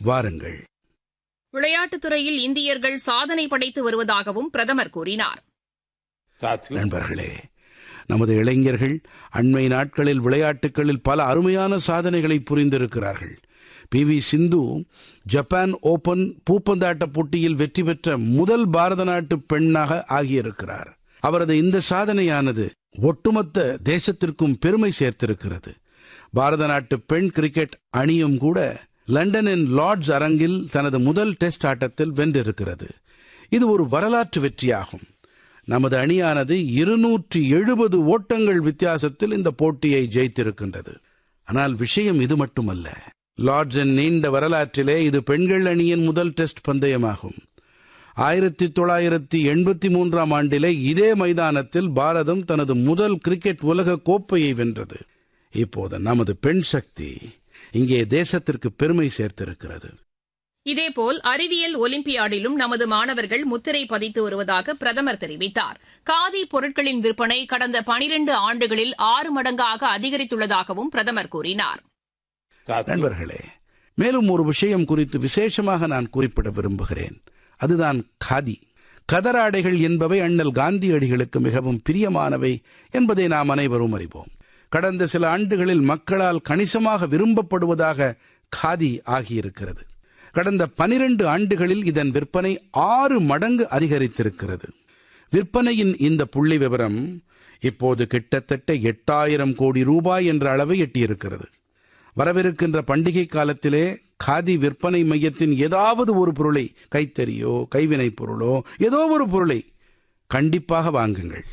வாருங்கள் விளையாட்டுத் துறையில் இந்தியர்கள் சாதனை படைத்து வருவதாகவும் பிரதமர் கூறினார் साथियों நண்பர்களே நமது இளைஞர்கள் அண்மை நாட்களில் விளையாட்டுகளில் பல அருமையான சாதனைகளை புரிந்திருக்கிறார்கள் P V Sindhu Japan open பூப்பந்தாட்ட போட்டியில் வெற்றி பெற்ற முதல் பாரத நாட்டு பெண்ணாக ஆகியிருக்கிறார் அவரது இந்த சாதனையானது ஒட்டுமொத்த தேசத்திற்கும் பெருமை சேர்த்திருக்கிறது பாரத நாட்டு பெண் கிரிக்கெட் அணியும் கூட லண்டனின் லார்ட்ஸ் அரங்கில் தனது முதல் டெஸ்ட் ஆட்டத்தில் வென்றிருக்கிறது இது ஒரு வரலாற்று வெற்றியாகும் நமது அணியானது இருநூற்றி எழுபது ஓட்டங்கள் வித்தியாசத்தில் இந்த போட்டியை ஜெயித்திருக்கின்றது ஆனால் விஷயம் இது மட்டுமல்ல லார்ட்ஸின் நீண்ட வரலாற்றிலே இது பெண்கள் அணியின் முதல் டெஸ்ட் பந்தயமாகும் ஆயிரத்தி தொள்ளாயிரத்தி எண்பத்தி மூன்றாம் ஆண்டிலே இதே மைதானத்தில் பாரதம் தனது முதல் கிரிக்கெட் உலக கோப்பையை வென்றது இப்போது நமது பெண் சக்தி இங்கே தேசத்திற்கு பெருமை சேர்த்திருக்கிறது இதேபோல் அறிவியல் ஒலிம்பியாடிலும் நமது மாணவர்கள் முத்திரை பதித்து வருவதாக பிரதமர் தெரிவித்தார் காதி பொருட்களின் விற்பனை கடந்த பனிரண்டு ஆண்டுகளில் ஆறு மடங்காக அதிகரித்துள்ளதாகவும் பிரதமர் கூறினார் साथियों நண்பர்களே மேலும் ஒரு விஷயம் குறித்து விசேஷமாக நான் குறிப்பிட விரும்புகிறேன் அதுதான் காதி கதராடைகள் என்பவை அண்ணல் காந்தியடிகளுக்கு மிகவும் பிரியமானவை என்பதை நாம் அனைவரும் அறிவோம் கடந்த சில ஆண்டுகளில் மக்களால் கணிசமாக விரும்பப்படுவதாக காதி ஆகியிருக்கிறது கடந்த பனிரெண்டு ஆண்டுகளில் இதன் விற்பனை ஆறு மடங்கு அதிகரித்திருக்கிறது விற்பனையின் இந்த புள்ளி விவரம் இப்போது கிட்டத்தட்ட எட்டாயிரம் கோடி ரூபாய் என்ற அளவை எட்டியிருக்கிறது வரவிருக்கின்ற பண்டிகை காலத்திலே காதி விற்பனை மையத்தின் ஏதாவது ஒரு பொருளை கைத்தறியோ கைவினைப் பொருளோ ஏதோ ஒரு பொருளை கண்டிப்பாக வாங்குங்கள்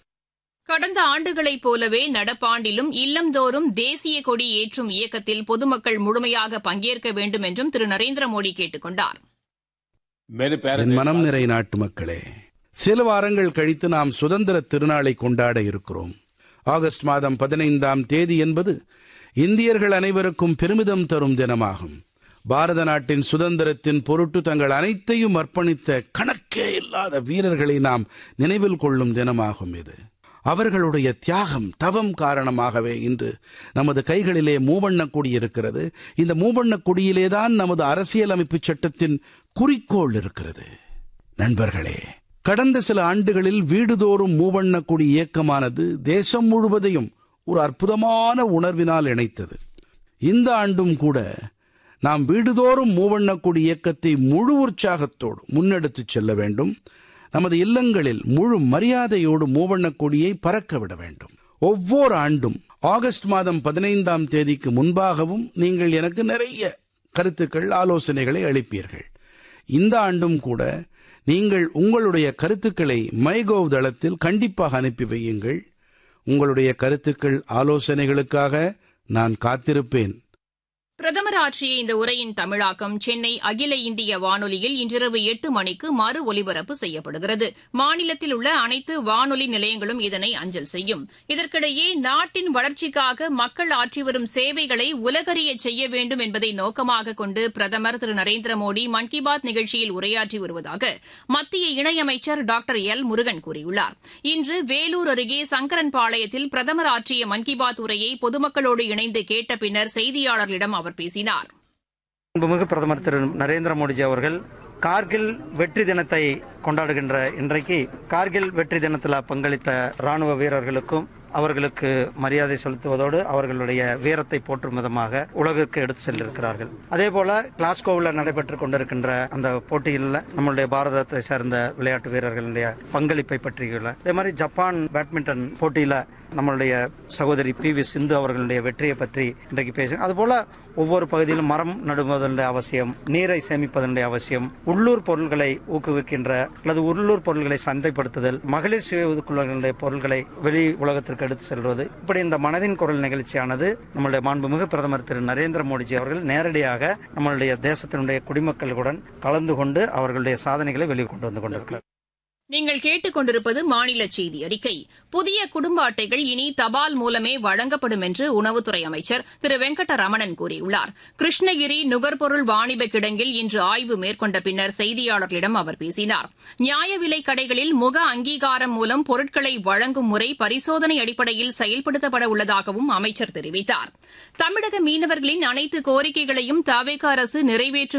கடந்த ஆண்டுகளைப் போலவே நடப்பாண்டிலும் இல்லந்தோறும் தேசிய கொடி ஏற்றும் இயக்கத்தில் பொதுமக்கள் முழுமையாக பங்கேற்க வேண்டும் என்றும் திரு நரேந்திர மோடி கேட்டுக் கொண்டார் मेरे प्यारे என் மனம் देशवासियों, நிறை நாட்டு மக்களே சில வாரங்கள் கழித்து நாம் சுதந்திர திருநாளை கொண்டாட இருக்கிறோம் ஆகஸ்ட் மாதம் பதினைந்தாம் தேதி என்பது இந்தியர்கள் அனைவருக்கும் பெருமிதம் தரும் தினமாகும் பாரத நாட்டின் சுதந்திரத்தின் பொருட்டு தங்கள் அனைத்தையும் அர்ப்பணித்த கணக்கே இல்லாத வீரர்களை நாம் நினைவில் கொள்ளும் தினமாகும் இது அவர்களுடைய தியாகம் தவம் காரணமாகவே இன்று நமது கைகளிலே மூவண்ணக் கொடி இருக்கிறது இந்த மூவண்ணக் கொடியிலேதான் நமது அரசியலமைப்பு சட்டத்தின் குறிக்கோள் இருக்கிறது நண்பர்களே கடந்த சில ஆண்டுகளில் வீடுதோறும் மூவண்ணக் கொடி இயக்கமானது தேசம் முழுவதையும் ஒரு அற்புதமான உணர்வினால் இணைத்தது இந்த ஆண்டும் கூட நாம் வீடுதோறும் மூவண்ணக் கொடி இயக்கத்தை முழு உற்சாகத்தோடு முன்னெடுத்துச் செல்ல வேண்டும் நமது இல்லங்களில் முழு மரியாதையோடு மூவண்ணக் கொடியை பறக்க விட வேண்டும் ஒவ்வொரு ஆண்டும் ஆகஸ்ட் மாதம் பதினைந்தாம் தேதிக்கு முன்பாகவும் நீங்கள் எனக்கு நிறைய கருத்துக்கள் ஆலோசனைகளை அளிப்பீர்கள் இந்த ஆண்டும் கூட நீங்கள் உங்களுடைய கருத்துக்களை மைகோவ் தளத்தில் கண்டிப்பாக அனுப்பி வையுங்கள் உங்களுடைய கருத்துக்கள் ஆலோசனைகளுக்காக நான் காத்திருப்பேன் பிரதமர் ஆற்றிய இந்த உரையின் தமிழாக்கம் சென்னை அகில இந்திய வானொலியில் இன்றிரவு எட்டு மணிக்கு மறு ஒலிபரப்பு செய்யப்படுகிறது மாநிலத்தில் உள்ள அனைத்து வானொலி நிலையங்களும் இதனை அஞ்சல் செய்யும் இதற்கிடையே நாட்டின் வளர்ச்சிக்காக மக்கள் ஆற்றி வரும் சேவைகளை உலகறிய செய்ய வேண்டும் என்பதை நோக்கமாக கொண்டு பிரதமர் திரு நரேந்திர மோடி மன் கி பாத் நிகழ்ச்சியில் உரையாற்றி வருவதாக மத்திய இணையமைச்சர் டாக்டர் எல் முருகன் கூறியுள்ளார் இன்று வேலூர் அருகே சங்கரன்பாளையத்தில் பிரதமர் ஆற்றிய மன் கி பாத் உரையை பொதுமக்களோடு இணைந்து கேட்ட பின்னர் செய்தியாளர்களிடம் அவர் பேசினார் அன்புமிகு பிரதமர் திரு நரேந்திர மோடிஜி அவர்கள் கார்கில் வெற்றி தினத்தை கொண்டாடுகின்ற இன்றைக்கு கார்கில் வெற்றி தினத்தில் பங்களித்த ராணுவ வீரர்களுக்கும் அவர்களுக்கு மரியாதை செலுத்துவதோடு அவர்களுடைய வீரத்தை போற்றும் விதமாக உலகிற்கு எடுத்து சென்றிருக்கிறார்கள் அதே போல கிளாஸ்கோவில் நடைபெற்றுக் கொண்டிருக்கின்ற அந்த போட்டியில் நம்மளுடைய பாரதத்தை சேர்ந்த விளையாட்டு வீரர்களுடைய பங்களிப்பை பற்றியுள்ள அதே மாதிரி ஜப்பான் பேட்மிண்டன் போட்டியில நம்மளுடைய சகோதரி பி வி சிந்து அவர்களுடைய வெற்றியை பற்றி இன்றைக்கு பேசினோம் அதுபோல ஒவ்வொரு பகுதியிலும் மரம் நடுவதனுடைய அவசியம் நீரை சேமிப்பதனுடைய அவசியம் உள்ளூர் பொருள்களை ஊக்குவிக்கின்ற அல்லது உள்ளூர் பொருள்களை சந்தைப்படுத்துதல் மகளிர் சுய ஒதுக்குழுக்களுடைய பொருள்களை வெளி உலகத்திற்கு எடுத்து செல்வது இப்படி இந்த மனதின் குரல் நிகழ்ச்சியானது நம்மளுடைய மாண்புமிகு பிரதமர் திரு நரேந்திர மோடிஜி அவர்கள் நேரடியாக நம்மளுடைய தேசத்தினுடைய குடிமக்களுடன் கலந்து கொண்டு அவர்களுடைய சாதனைகளை வெளியே கொண்டு வந்து கொண்டிருக்கிறார் நீங்கள் கேட்டுக்கொண்டிருப்பது மாநில செய்தி அறிக்கை புதிய குடும்ப அட்டைகள் இனி தபால் மூலமே வழங்கப்படும் என்று உணவுத்துறை அமைச்சர் திரு வெங்கடரமணன் கூறியுள்ளார் கிருஷ்ணகிரி நுகர்பொருள் வாணிப கிடங்கில் இன்று ஆய்வு மேற்கொண்ட பின்னர் செய்தியாளர்களிடம் அவர் பேசினார் நியாய விலைக் கடைகளில் முக அங்கீகாரம் மூலம் பொருட்களை வழங்கும் முறை பரிசோதனை அடிப்படையில் செயல்படுத்தப்பட உள்ளதாகவும் அமைச்சர் தெரிவித்தார் தமிழக மீனவர்களின் அனைத்து கோரிக்கைகளையும் தவேக அரசு நிறைவேற்றும்